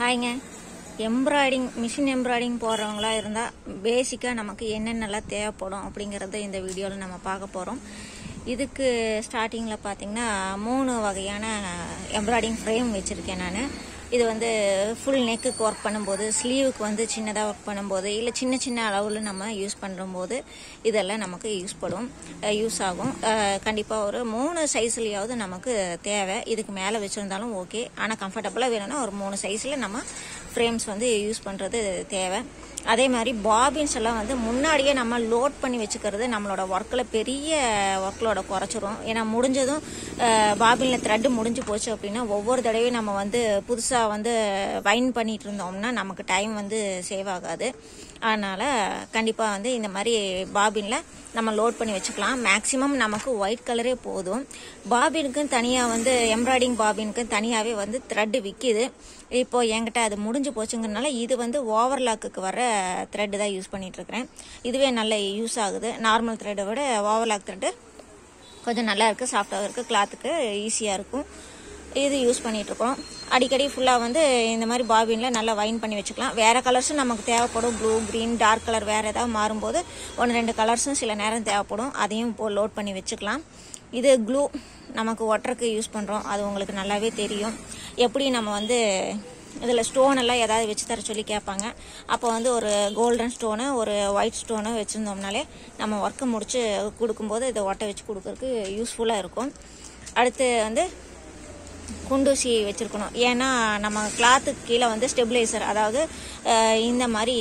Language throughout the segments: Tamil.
ஹாய்ங்க எம்ப்ராய்டிங் மிஷின் எம்ப்ராய்டிங் போடுறவங்களா இருந்தால் பேசிக்காக நமக்கு என்னென்னலாம் தேவைப்படும் அப்படிங்கிறத இந்த வீடியோவில் நம்ம பார்க்க போகிறோம் இதுக்கு ஸ்டார்டிங்கில் பார்த்தீங்கன்னா மூணு வகையான எம்ப்ராய்டிங் ஃப்ரேம் வச்சுருக்கேன் நான் இது வந்து ஃபுல் நெக்குக்கு ஒர்க் பண்ணும்போது ஸ்லீவுக்கு வந்து சின்னதாக ஒர்க் பண்ணும்போது இல்லை சின்ன சின்ன அளவில் நம்ம யூஸ் பண்ணும்போது இதெல்லாம் நமக்கு யூஸ் படும் யூஸ் ஆகும் கண்டிப்பாக ஒரு மூணு சைஸ்லேயாவது நமக்கு தேவை இதுக்கு மேலே வச்சுருந்தாலும் ஓகே ஆனால் கம்ஃபர்டபுளாக வேணும்னா ஒரு மூணு சைஸில் நம்ம ஃப்ரேம்ஸ் வந்து யூஸ் பண்ணுறது தேவை அதே மாதிரி பாபின்ஸ் எல்லாம் வந்து முன்னாடியே நம்ம லோட் பண்ணி வச்சுக்கிறது நம்மளோட ஒர்க்கில் பெரிய ஒர்க்லோட குறைச்சிரும் ஏன்னா முடிஞ்சதும் பாபினில் த்ரெட்டு முடிஞ்சு போச்சு அப்படின்னா ஒவ்வொரு தடவையும் நம்ம வந்து புதுசாக வந்து வைன் பண்ணிட்டு இருந்தோம்னா நமக்கு டைம் வந்து சேவ் ஆகாது அதனால் கண்டிப்பாக வந்து இந்த மாதிரி பாபினில் நம்ம லோட் பண்ணி வச்சுக்கலாம் மேக்ஸிமம் நமக்கு ஒயிட் கலரே போதும் பாபினுக்கும் தனியாக வந்து எம்ப்ராய்டிங் பாபினுக்கும் தனியாகவே வந்து த்ரெட்டு விற்கிது இப்போ என்கிட்ட அது முடிஞ்சு போச்சுங்கிறனால இது வந்து ஓவர்லாக்குக்கு வர த்ரெட்டு தான் யூஸ் பண்ணிகிட்ருக்கிறேன் இதுவே நல்ல யூஸ் ஆகுது நார்மல் த்ரெட்டை விட ஓவர்லாக் த்ரெட்டு கொஞ்சம் நல்லா இருக்குது சாஃப்டாகவும் இருக்குது கிளாத்துக்கு ஈஸியாக இருக்கும் இது யூஸ் பண்ணிகிட்ருக்கோம் அடிக்கடி ஃபுல்லாக வந்து இந்த மாதிரி பாபினில் நல்லா வைன் பண்ணி வச்சுக்கலாம் வேறு கலர்ஸும் நமக்கு தேவைப்படும் ப்ளூ க்ரீன் டார்க் கலர் வேறு ஏதாவது மாறும்போது ஒன்று ரெண்டு கலர்ஸும் சில நேரம் தேவைப்படும் அதையும் இப்போ லோட் பண்ணி வச்சுக்கலாம் இது க்ளூ நமக்கு ஒட்டுறக்கு யூஸ் பண்ணுறோம் அது உங்களுக்கு நல்லாவே தெரியும் எப்படி நம்ம வந்து இதில் ஸ்டோன் எல்லாம் ஏதாவது வச்சு தர சொல்லி கேட்பாங்க அப்போ வந்து ஒரு கோல்டன் ஸ்டோனு ஒரு ஒயிட் ஸ்டோனு வச்சுருந்தோம்னாலே நம்ம ஒர்க்கை முடிச்சு கொடுக்கும்போது இதை ஒட்ட வச்சு கொடுக்கறதுக்கு யூஸ்ஃபுல்லாக இருக்கும் அடுத்து வந்து குண்டூசி வச்சுருக்கணும் ஏன்னா நம்ம கிளாத்துக்கு கீழே வந்து ஸ்டெபிளைசர் அதாவது இந்த மாதிரி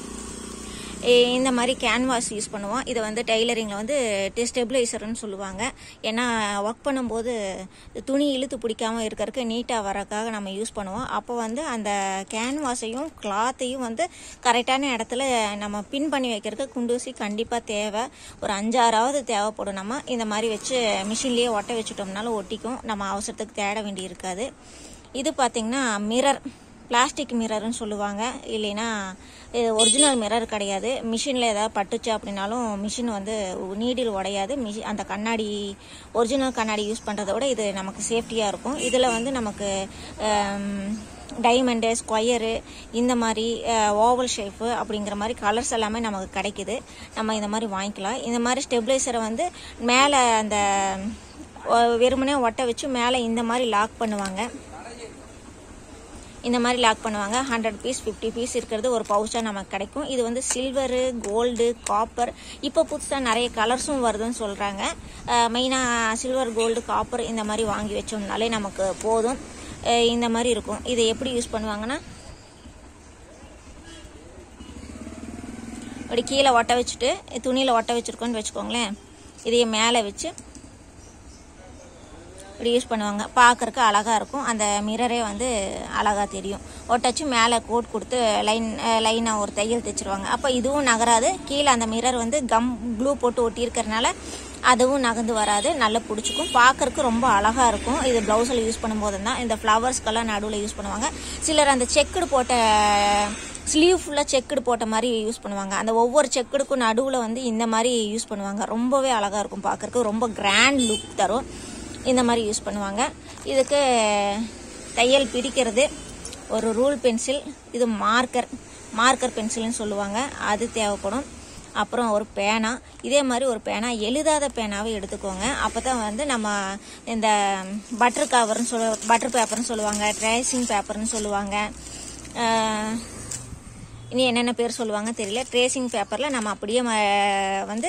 இந்த மாதிரி கேன்வாஸ் யூஸ் பண்ணுவோம் இதை வந்து டெய்லரிங்கில் வந்து ஸ்டெபிளைசர்னு சொல்லுவாங்க ஏன்னா ஒர்க் பண்ணும்போது துணி இழுத்து பிடிக்காமல் இருக்கிறதுக்கு நீட்டாக வரக்காக நம்ம யூஸ் பண்ணுவோம் அப்போ வந்து அந்த கேன்வாஸையும் கிளாத்தையும் வந்து கரெக்டான இடத்துல நம்ம பின் பண்ணி வைக்கிறதுக்கு குண்டூசி கண்டிப்பாக தேவை ஒரு அஞ்சாறாவது தேவைப்படும் நம்ம இந்த மாதிரி வச்சு மிஷின்லேயே ஒட்ட வச்சுட்டோம்னாலும் ஒட்டிக்கும் நம்ம அவசரத்துக்கு தேட வேண்டி இருக்காது இது பார்த்திங்கன்னா மிரர் பிளாஸ்டிக் மிரர்னு சொல்லுவாங்க இல்லைன்னா இது ஒரிஜினல் மிரர் கிடையாது மிஷினில் ஏதாவது பட்டுச்சு அப்படின்னாலும் மிஷின் வந்து நீடில் உடையாது மிஷி அந்த கண்ணாடி ஒரிஜினல் கண்ணாடி யூஸ் பண்ணுறத விட இது நமக்கு சேஃப்டியாக இருக்கும் இதில் வந்து நமக்கு டைமண்டு ஸ்கொயரு இந்த மாதிரி ஓவல் ஷேப்பு அப்படிங்கிற மாதிரி கலர்ஸ் எல்லாமே நமக்கு கிடைக்குது நம்ம இந்த மாதிரி வாங்கிக்கலாம் இந்த மாதிரி ஸ்டெபிளைசரை வந்து மேலே அந்த வெறுமனே ஒட்ட வச்சு மேலே இந்த மாதிரி லாக் பண்ணுவாங்க இந்த மாதிரி லாக் பண்ணுவாங்க ஹண்ட்ரட் பீஸ் ஃபிஃப்டி பீஸ் இருக்கிறது ஒரு பவுச்சாக நமக்கு கிடைக்கும் இது வந்து சில்வரு கோல்டு காப்பர் இப்போ புதுசாக நிறைய கலர்ஸும் வருதுன்னு சொல்கிறாங்க மெயினாக சில்வர் கோல்டு காப்பர் இந்த மாதிரி வாங்கி வச்சோம்னாலே நமக்கு போதும் இந்த மாதிரி இருக்கும் இதை எப்படி யூஸ் பண்ணுவாங்கன்னா அப்படி கீழே ஒட்ட வச்சுட்டு துணியில் ஒட்ட வச்சுருக்கோன்னு வச்சுக்கோங்களேன் இதையே மேலே வச்சு இப்படி யூஸ் பண்ணுவாங்க பார்க்குறக்கு அழகாக இருக்கும் அந்த மிரரே வந்து அழகாக தெரியும் ஒட்டச்சு மேலே கோட் கொடுத்து லைன் லைனாக ஒரு தையல் தைச்சிருவாங்க அப்போ இதுவும் நகராது கீழே அந்த மிரர் வந்து கம் க்ளூ போட்டு ஒட்டியிருக்கிறனால அதுவும் நகர்ந்து வராது நல்லா பிடிச்சிக்கும் பார்க்குறக்கு ரொம்ப அழகாக இருக்கும் இது ப்ளவுஸில் யூஸ் பண்ணும்போது தான் இந்த ஃப்ளவர்ஸ்க்கெல்லாம் நடுவில் யூஸ் பண்ணுவாங்க சிலர் அந்த செக்குடு போட்ட ஸ்லீவ் ஃபுல்லாக செக்குடு போட்ட மாதிரி யூஸ் பண்ணுவாங்க அந்த ஒவ்வொரு செக்குடுக்கும் நடுவில் வந்து இந்த மாதிரி யூஸ் பண்ணுவாங்க ரொம்பவே அழகாக இருக்கும் பார்க்குறக்கு ரொம்ப கிராண்ட் லுக் தரும் இந்த மாதிரி யூஸ் பண்ணுவாங்க இதுக்கு தையல் பிரிக்கிறது ஒரு ரூல் பென்சில் இது மார்க்கர் மார்க்கர் பென்சில்னு சொல்லுவாங்க அது தேவைப்படும் அப்புறம் ஒரு பேனா இதே மாதிரி ஒரு பேனா எழுதாத பேனாவை எடுத்துக்கோங்க அப்போ தான் வந்து நம்ம இந்த பட்டர் கவர்னு சொல்ல பட்டர் பேப்பர்னு சொல்லுவாங்க ட்ரேசிங் பேப்பர்னு சொல்லுவாங்க இனி என்னென்ன பேர் சொல்லுவாங்க தெரியல ட்ரேசிங் பேப்பரில் நம்ம அப்படியே வந்து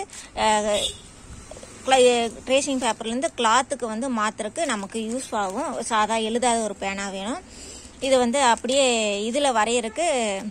ட்ரேசிங் பேப்பர்லேருந்து கிளாத்துக்கு வந்து மாற்றுறக்கு நமக்கு யூஸ் ஆகும் சாதா எழுதாத ஒரு பேனா வேணும் இது வந்து அப்படியே இதில் வரைகிறக்கு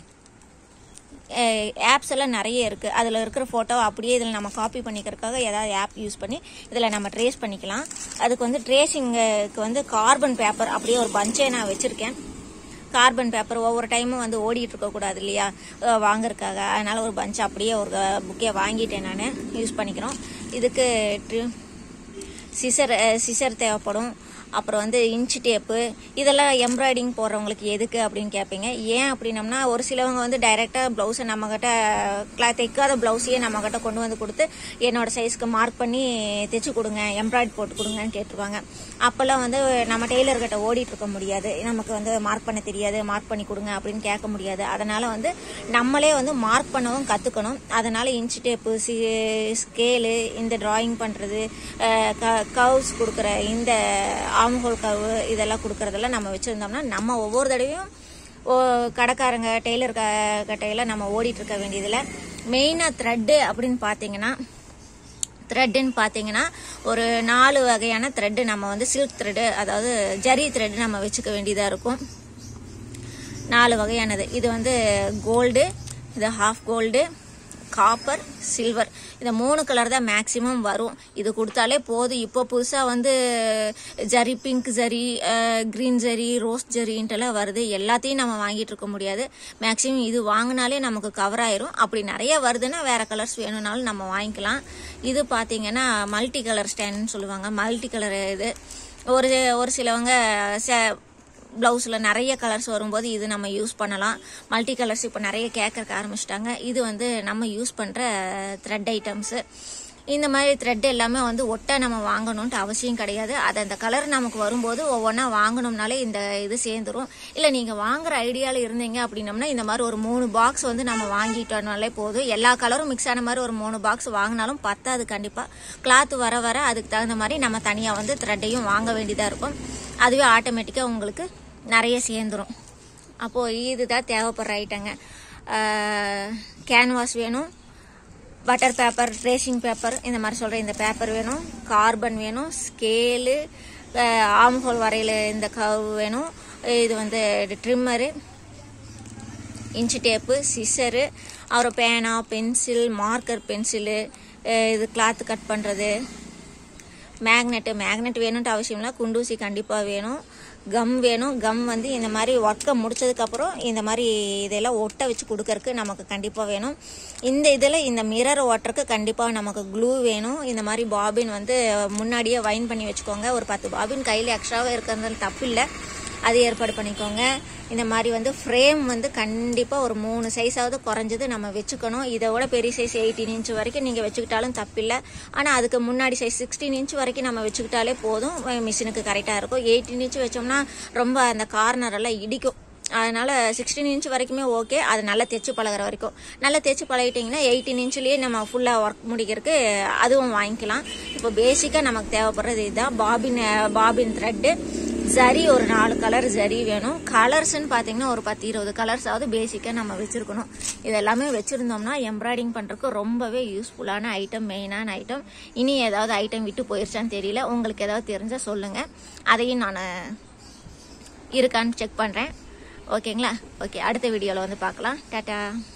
ஆப்ஸ் எல்லாம் நிறைய இருக்குது அதில் இருக்கிற ஃபோட்டோ அப்படியே இதில் நம்ம காப்பி பண்ணிக்கிறதுக்காக ஏதாவது ஆப் யூஸ் பண்ணி இதில் நம்ம ட்ரேஸ் பண்ணிக்கலாம் அதுக்கு வந்து ட்ரேசிங்க்கு வந்து கார்பன் பேப்பர் அப்படியே ஒரு பஞ்சே நான் வச்சுருக்கேன் கார்பன் பேப்பர் ஒவ்வொரு டைமும் வந்து ஓடிட்டு இருக்கக்கூடாது இல்லையா வாங்குறதுக்காக அதனால் ஒரு பஞ்ச் அப்படியே ஒரு புக்கே வாங்கிட்டேன் நான் யூஸ் பண்ணிக்கிறோம் இதுக்கு சிசர் சிசர் தேவைப்படும் அப்புறம் வந்து இன்ச் டேப்பு இதெல்லாம் எம்ப்ராய்டிங் போடுறவங்களுக்கு எதுக்கு அப்படின்னு கேட்பீங்க ஏன் அப்படின்னம்னா ஒரு சிலவங்க வந்து டைரெக்டாக ப்ளவுஸை நம்மக்கிட்ட கிளாத் தைக்காத ப்ளவுஸையே நம்மக்கிட்ட கொண்டு வந்து கொடுத்து என்னோட சைஸ்க்கு மார்க் பண்ணி தைச்சு கொடுங்க எம்ப்ராய்ட் போட்டு கொடுங்கன்னு கேட்டுருவாங்க அப்போல்லாம் வந்து நம்ம டெய்லர்கிட்ட ஓடிட்டு இருக்க முடியாது நமக்கு வந்து மார்க் பண்ண தெரியாது மார்க் பண்ணி கொடுங்க அப்படின்னு கேட்க முடியாது அதனால வந்து நம்மளே வந்து மார்க் பண்ணவும் கற்றுக்கணும் அதனால இன்ச் டேப்பு ஸ்கேலு இந்த டிராயிங் பண்ணுறது கவ்ஸ் கொடுக்குற இந்த ஆம்ஹோல் கவு இதெல்லாம் கொடுக்குறதெல்லாம் நம்ம வச்சுருந்தோம்னா நம்ம ஒவ்வொரு தடவையும் ஓ கடைக்காரங்க டெய்லர் க கட்டையெல்லாம் நம்ம ஓடிட்டு இருக்க வேண்டியதில்லை மெயினாக த்ரெட்டு அப்படின்னு பார்த்தீங்கன்னா த்ரெட்டுன்னு பார்த்தீங்கன்னா ஒரு நாலு வகையான த்ரெட்டு நம்ம வந்து சில்க் த்ரெட்டு அதாவது ஜரி த்ரெட்டு நம்ம வச்சுக்க வேண்டியதாக இருக்கும் நாலு வகையானது இது வந்து கோல்டு இது ஹாஃப் கோல்டு காப்பர் சில்வர் இந்த மூணு கலர் தான் மேக்ஸிமம் வரும் இது கொடுத்தாலே போதும் இப்போ புதுசாக வந்து zari pink zari green zari rose ஜரின்ட்டுலாம் வருது எல்லாத்தையும் நம்ம வாங்கிட்டு இருக்க முடியாது மேக்ஸிமம் இது வாங்கினாலே நமக்கு கவர் ஆயிரும் அப்படி நிறைய வருதுன்னா வேற கலர்ஸ் வேணும்னாலும் நம்ம வாங்கிக்கலாம் இது பார்த்தீங்கன்னா மல்டி கலர் ஸ்டாண்ட்னு சொல்லுவாங்க மல்டி கலர் இது ஒரு ஒரு சிலவங்க ச ப்ளவுஸில் நிறைய கலர்ஸ் வரும்போது இது நம்ம யூஸ் பண்ணலாம் மல்டி கலர்ஸ் இப்போ நிறைய கேட்கறக்க ஆரம்பிச்சிட்டாங்க இது வந்து நம்ம யூஸ் பண்ணுற த்ரெட் ஐட்டம்ஸு இந்த மாதிரி த்ரெட் எல்லாமே வந்து ஒட்ட நம்ம வாங்கணுன்ட்டு அவசியம் கிடையாது அது அந்த கலர் நமக்கு வரும்போது ஒவ்வொன்றா வாங்கணும்னாலே இந்த இது சேர்ந்துரும் இல்லை நீங்கள் வாங்குற ஐடியாவில் இருந்தீங்க அப்படின்னம்னா இந்த மாதிரி ஒரு மூணு பாக்ஸ் வந்து நம்ம வாங்கிட்டோம்னாலே போதும் எல்லா கலரும் மிக்ஸ் ஆன மாதிரி ஒரு மூணு பாக்ஸ் வாங்கினாலும் பத்தாது கண்டிப்பாக கிளாத் வர வர அதுக்கு தகுந்த மாதிரி நம்ம தனியாக வந்து த்ரெட்டையும் வாங்க வேண்டியதாக இருக்கும் அதுவே ஆட்டோமேட்டிக்காக உங்களுக்கு நிறைய சேர்ந்துரும் அப்போது இதுதான் தேவைப்படுற ஐட்டங்க கேன்வாஸ் வேணும் பட்டர் பேப்பர் ட்ரேசிங் பேப்பர் இந்த மாதிரி சொல்கிற இந்த பேப்பர் வேணும் கார்பன் வேணும் ஸ்கேலு ஆம்ஹோல் வரையில் இந்த கவ் வேணும் இது வந்து ட்ரிம்மரு இன்ச்சு டேப்பு சிசரு அப்புறம் பேனா பென்சில் மார்க்கர் பென்சிலு இது கிளாத் கட் பண்ணுறது மேக்னெட்டு மேக்னெட் வேணும்ட்டு அவசியம் இல்லை குண்டூசி கண்டிப்பாக வேணும் கம் வேணும் கம் வந்து இந்த மாதிரி ஒர்க்கை முடிச்சதுக்கப்புறம் இந்த மாதிரி இதெல்லாம் ஒட்ட வச்சு கொடுக்கறக்கு நமக்கு கண்டிப்பாக வேணும் இந்த இதில் இந்த மிரர் ஓட்டுறக்கு கண்டிப்பாக நமக்கு க்ளூ வேணும் இந்த மாதிரி பாபின் வந்து முன்னாடியே வைன் பண்ணி வச்சுக்கோங்க ஒரு பத்து பாபின் கையில் எக்ஸ்ட்ராவாக இருக்கிறதுல தப்பு இல்லை அது ஏற்பாடு பண்ணிக்கோங்க இந்த மாதிரி வந்து ஃப்ரேம் வந்து கண்டிப்பாக ஒரு மூணு சைஸாவது குறைஞ்சது நம்ம வச்சுக்கணும் இதை விட பெரிய சைஸ் எயிட்டீன் இன்ச் வரைக்கும் நீங்கள் வச்சுக்கிட்டாலும் தப்பில்லை ஆனால் அதுக்கு முன்னாடி சைஸ் சிக்ஸ்டீன் இன்ச் வரைக்கும் நம்ம வச்சுக்கிட்டாலே போதும் மிஷினுக்கு கரெக்டாக இருக்கும் எயிட்டீன் இன்ச் வச்சோம்னா ரொம்ப அந்த கார்னர் எல்லாம் இடிக்கும் அதனால சிக்ஸ்டீன் இன்ச் வரைக்குமே ஓகே அது நல்லா தைச்சு பழகுற வரைக்கும் நல்லா தைச்சு பழகிட்டிங்கன்னா எயிட்டீன் இன்ச்லேயே நம்ம ஃபுல்லாக ஒர்க் முடிக்கிறதுக்கு அதுவும் வாங்கிக்கலாம் இப்போ பேசிக்காக நமக்கு தேவைப்படுறது இதுதான் பாபின் பாபின் த்ரெட்டு ஜரி ஒரு நாலு கலர் ஜரி வேணும் கலர்ஸ்ன்னு பார்த்தீங்கன்னா ஒரு பத்து இருபது கலர்ஸாவது பேசிக்காக நம்ம வச்சுருக்கணும் இதெல்லாமே வச்சுருந்தோம்னா எம்ப்ராய்டிங் பண்ணுறதுக்கு ரொம்பவே யூஸ்ஃபுல்லான ஐட்டம் மெயினான ஐட்டம் இனி ஏதாவது ஐட்டம் விட்டு போயிருச்சான்னு தெரியல உங்களுக்கு ஏதாவது தெரிஞ்சால் சொல்லுங்கள் அதையும் நான் இருக்கான்னு செக் பண்ணுறேன் ஓகேங்களா ஓகே அடுத்த வீடியோவில் வந்து பார்க்கலாம் டாட்டா